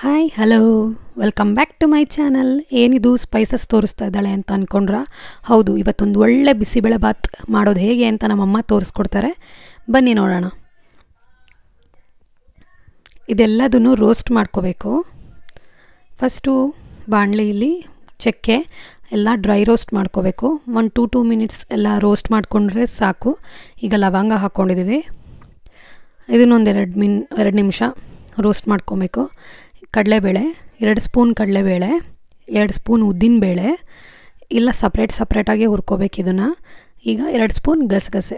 hi hello welcome back to my channel ಏನಿದು spices ತೋರಿಸ್ತಾ ಇದ್ದಾಳೆ ಅಂತ ಅಂದ್ಕೊಂಡ್ರ ಹೌದು ಇವತ್ತೊಂದು ಒಳ್ಳೆ ಬಿಸಿಬೇಳೆ ಬಾತ್ ಮಾಡೋದು ಹೇಗೆ ಅಂತ ನಮ್ಮಮ್ಮ ತೋರಿಸ್ಕೊಡ್ತಾರೆ ಬನ್ನಿ ನೋಡೋಣ ಇದೆಲ್ಲದನ್ನು ರೋಸ್ಟ್ ಮಾಡ್ಕೋಬೇಕು ಫಸ್ಟು ಬಾಣಲೆಯಲ್ಲಿ ಚಕ್ಕೆ ಎಲ್ಲ ಡ್ರೈ ರೋಸ್ಟ್ ಮಾಡ್ಕೋಬೇಕು ಒಂದು ಟೂ ಟೂ ಮಿನಿಟ್ಸ್ ಎಲ್ಲ ರೋಸ್ಟ್ ಮಾಡಿಕೊಂಡ್ರೆ ಸಾಕು ಈಗ ಲವಂಗ ಹಾಕ್ಕೊಂಡಿದ್ದೀವಿ ಇದನ್ನೊಂದು ಎರಡು ಮಿನ್ ಎರಡು ನಿಮಿಷ ರೋಸ್ಟ್ ಮಾಡ್ಕೊಬೇಕು ಕಡಲೆಬೇಳೆ ಎರಡು ಸ್ಪೂನ್ ಕಡಲೆಬೇಳೆ ಎರಡು ಸ್ಪೂನ್ ಉದ್ದಿನಬೇಳೆ ಇಲ್ಲ ಸಪ್ರೇಟ್ ಸಪ್ರೇಟಾಗಿ ಹುರ್ಕೋಬೇಕು ಇದನ್ನು ಈಗ ಎರಡು ಸ್ಪೂನ್ ಗಸಗಸೆ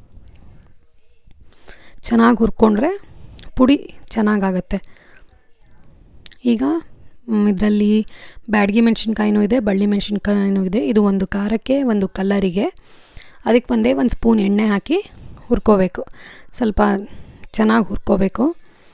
ಚೆನ್ನಾಗಿ ಹುರ್ಕೊಂಡ್ರೆ ಪುಡಿ ಚೆನ್ನಾಗಾಗತ್ತೆ ಈಗ ಇದರಲ್ಲಿ ಬ್ಯಾಡಗಿ ಮೆಣಸಿನ್ಕಾಯಿನೂ ಇದೆ ಬಳ್ಳಿ ಮೆಣಸಿನ್ಕಾಯಿನೂ ಇದೆ ಇದು ಒಂದು ಖಾರಕ್ಕೆ ಒಂದು ಕಲ್ಲರಿಗೆ ಅದಕ್ಕೆ ಒಂದೇ ಒಂದು ಸ್ಪೂನ್ ಎಣ್ಣೆ ಹಾಕಿ ಹುರ್ಕೋಬೇಕು ಸ್ವಲ್ಪ ಚೆನ್ನಾಗಿ ಹುರ್ಕೋಬೇಕು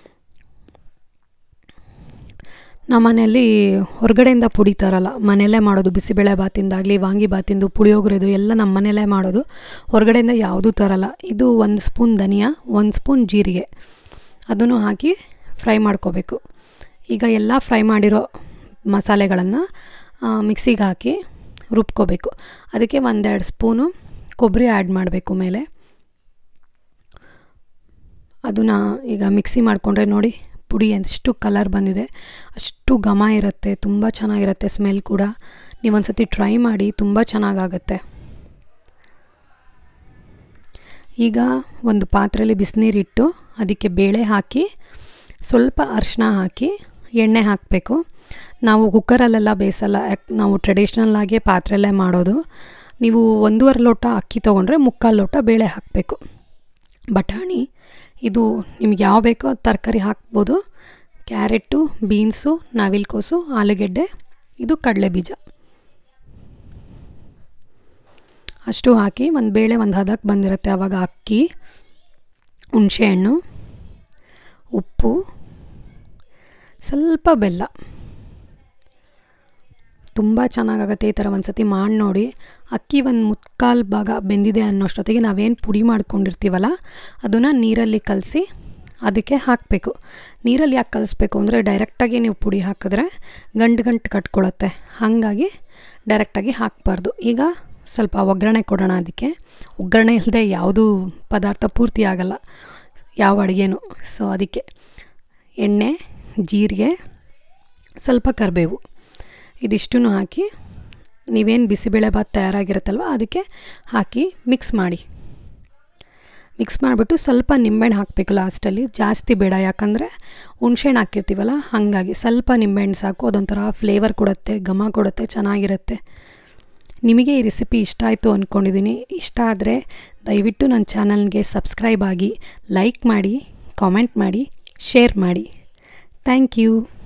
ನಮ್ಮ ಮನೆಯಲ್ಲಿ ಹೊರಗಡೆಯಿಂದ ಪುಡಿ ತರಲ್ಲ ಮನೆಯಲ್ಲೇ ಮಾಡೋದು ಬಿಸಿಬೇಳೆ ಬಾತಿಂದಾಗಲಿ ವಾಂಗಿ ಬಾತಿಂದು ಪುಳಿಯೋಗರೆದು ಎಲ್ಲ ನಮ್ಮ ಮನೆಯಲ್ಲೇ ಮಾಡೋದು ಹೊರಗಡೆಯಿಂದ ಯಾವುದೂ ತರಲ್ಲ ಇದು ಒಂದು ಸ್ಪೂನ್ ಧನಿಯಾ ಒಂದು ಸ್ಪೂನ್ ಜೀರಿಗೆ ಅದನ್ನು ಹಾಕಿ ಫ್ರೈ ಮಾಡ್ಕೋಬೇಕು ಈಗ ಎಲ್ಲ ಫ್ರೈ ಮಾಡಿರೋ ಮಸಾಲೆಗಳನ್ನು ಮಿಕ್ಸಿಗೆ ಹಾಕಿ ರುಬ್ಕೋಬೇಕು ಅದಕ್ಕೆ ಒಂದೆರಡು ಸ್ಪೂನು ಕೊಬ್ಬರಿ ಆ್ಯಡ್ ಮಾಡಬೇಕು ಮೇಲೆ ಅದನ್ನು ಈಗ ಮಿಕ್ಸಿ ಮಾಡಿಕೊಂಡ್ರೆ ನೋಡಿ ಪುಡಿ ಎಷ್ಟು ಕಲರ್ ಬಂದಿದೆ ಅಷ್ಟು ಘಮ ಇರುತ್ತೆ ತುಂಬ ಚೆನ್ನಾಗಿರುತ್ತೆ ಸ್ಮೆಲ್ ಕೂಡ ನೀವೊಂದು ಸತಿ ಟ್ರೈ ಮಾಡಿ ತುಂಬ ಚೆನ್ನಾಗಾಗತ್ತೆ ಈಗ ಒಂದು ಪಾತ್ರೆಯಲ್ಲಿ ಬಿಸಿನೀರಿಟ್ಟು ಅದಕ್ಕೆ ಬೇಳೆ ಹಾಕಿ ಸ್ವಲ್ಪ ಅರಿಶಿನ ಹಾಕಿ ಎಣ್ಣೆ ಹಾಕಬೇಕು ನಾವು ಕುಕ್ಕರಲ್ಲೆಲ್ಲ ಬೇಯಿಸಲ್ಲ ಯಾಕೆ ನಾವು ಟ್ರೆಡಿಷ್ನಲ್ ಆಗಿ ಪಾತ್ರೆಯಲ್ಲೇ ಮಾಡೋದು ನೀವು ಒಂದೂವರೆ ಲೋಟ ಅಕ್ಕಿ ತೊಗೊಂಡ್ರೆ ಮುಕ್ಕಾಲು ಲೋಟ ಬೇಳೆ ಹಾಕಬೇಕು ಬಟಾಣಿ ಇದು ನಿಮ್ಗೆ ಯಾವ ಬೇಕೋ ತರಕಾರಿ ಹಾಕ್ಬೋದು ಕ್ಯಾರೆಟು ಬೀನ್ಸು ನಾವಿಲ್ಕೋಸು ಆಲೂಗೆಡ್ಡೆ ಇದು ಕಡಲೆ ಬೀಜ ಅಷ್ಟು ಹಾಕಿ ಒಂದು ಬೇಳೆ ಒಂದು ಹದಕ್ಕೆ ಬಂದಿರುತ್ತೆ ಆವಾಗ ಅಕ್ಕಿ ಹುಣಸೆಹಣ್ಣು ಉಪ್ಪು ಸ್ವಲ್ಪ ಬೆಲ್ಲ ತುಂಬ ಚೆನ್ನಾಗಾಗತ್ತೆ ಈ ಥರ ಒಂದು ಸತಿ ಮಾಡಿ ನೋಡಿ ಅಕ್ಕಿ ಒಂದು ಮುಕ್ಕಾಲು ಭಾಗ ಬೆಂದಿದೆ ಅನ್ನೋಷ್ಟೊತ್ತಿಗೆ ನಾವೇನು ಪುಡಿ ಮಾಡ್ಕೊಂಡಿರ್ತೀವಲ್ಲ ಅದನ್ನು ನೀರಲ್ಲಿ ಕಲಸಿ ಅದಕ್ಕೆ ಹಾಕಬೇಕು ನೀರಲ್ಲಿ ಯಾಕೆ ಕಲಿಸ್ಬೇಕು ಅಂದರೆ ಡೈರೆಕ್ಟಾಗಿ ನೀವು ಪುಡಿ ಹಾಕಿದ್ರೆ ಗಂಟು ಗಂಟು ಕಟ್ಕೊಳತ್ತೆ ಹಾಗಾಗಿ ಡೈರೆಕ್ಟಾಗಿ ಹಾಕಬಾರ್ದು ಈಗ ಸ್ವಲ್ಪ ಒಗ್ಗರಣೆ ಕೊಡೋಣ ಅದಕ್ಕೆ ಒಗ್ಗರಣೆ ಇಲ್ಲದೆ ಯಾವುದೂ ಪದಾರ್ಥ ಪೂರ್ತಿ ಆಗಲ್ಲ ಯಾವ ಅಡುಗೆನೂ ಸೊ ಅದಕ್ಕೆ ಎಣ್ಣೆ ಜೀರಿಗೆ ಸ್ವಲ್ಪ ಕರಿಬೇವು ಇದಿಷ್ಟೂ ಹಾಕಿ ನೀವೇನು ಬಿಸಿಬೇಳೆ ಭಾತ್ ತಯಾರಾಗಿರುತ್ತಲ್ವ ಅದಕ್ಕೆ ಹಾಕಿ ಮಿಕ್ಸ್ ಮಾಡಿ ಮಿಕ್ಸ್ ಮಾಡಿಬಿಟ್ಟು ಸ್ವಲ್ಪ ನಿಂಬೆಹಣ್ಣು ಹಾಕಬೇಕು ಲಾಸ್ಟಲ್ಲಿ ಜಾಸ್ತಿ ಬೇಡ ಯಾಕಂದರೆ ಹುಣ್ಸೆಹಣ್ಣು ಹಾಕಿರ್ತೀವಲ್ಲ ಹಾಗಾಗಿ ಸ್ವಲ್ಪ ನಿಂಬೆಹಣ್ಣು ಸಾಕು ಅದೊಂಥರ ಫ್ಲೇವರ್ ಕೊಡುತ್ತೆ ಘಮ ಕೊಡುತ್ತೆ ಚೆನ್ನಾಗಿರುತ್ತೆ ನಿಮಗೆ ಈ ರೆಸಿಪಿ ಇಷ್ಟ ಆಯಿತು ಅಂದ್ಕೊಂಡಿದ್ದೀನಿ ಇಷ್ಟ ಆದರೆ ದಯವಿಟ್ಟು ನನ್ನ ಚಾನಲ್ಗೆ ಸಬ್ಸ್ಕ್ರೈಬ್ ಆಗಿ ಲೈಕ್ ಮಾಡಿ ಕಾಮೆಂಟ್ ಮಾಡಿ ಶೇರ್ ಮಾಡಿ ಥ್ಯಾಂಕ್ ಯು